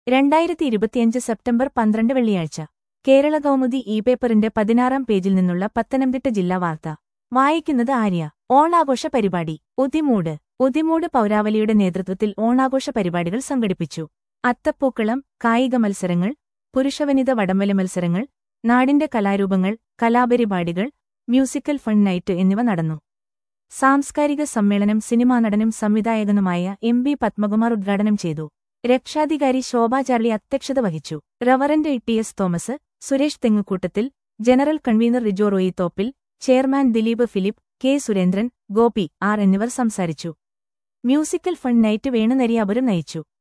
രണ്ടായിരത്തി ഇരുപത്തിയഞ്ച് സെപ്റ്റംബർ പന്ത്രണ്ട് വെള്ളിയാഴ്ച കേരള കൗമുദി ഇ പേപ്പറിന്റെ പതിനാറാം പേജിൽ നിന്നുള്ള പത്തനംതിട്ട ജില്ലാ വാർത്ത വായിക്കുന്നത് ആര്യ ഓണാഘോഷ പരിപാടി ഉദിമൂട് ഉദിമൂട് പൗരാവലിയുടെ നേതൃത്വത്തിൽ ഓണാഘോഷ പരിപാടികൾ സംഘടിപ്പിച്ചു അത്തപ്പൂക്കളം കായിക മത്സരങ്ങൾ പുരുഷവനിത വടംവലി മത്സരങ്ങൾ നാടിന്റെ കലാരൂപങ്ങൾ കലാപരിപാടികൾ മ്യൂസിക്കൽ ഫൺ നൈറ്റ് എന്നിവ നടന്നു സാംസ്കാരിക സമ്മേളനം സിനിമാ നടനും സംവിധായകനുമായ എം ബി പത്മകുമാർ ഉദ്ഘാടനം ചെയ്തു രക്ഷാധികാരി ശോഭാ ചാർലി അധ്യക്ഷത വഹിച്ചു reverend T S Thomas Suresh Thengukoottathil general convener Rijo Roy Thoppil chairman Dileep Philip K Surendran Gopi R എന്നിവർ സംസാരിച്ചു മ്യൂസിക്കൽ ഫൺ നൈറ്റ് വേണുനരിയാപുരം നയിച്ചു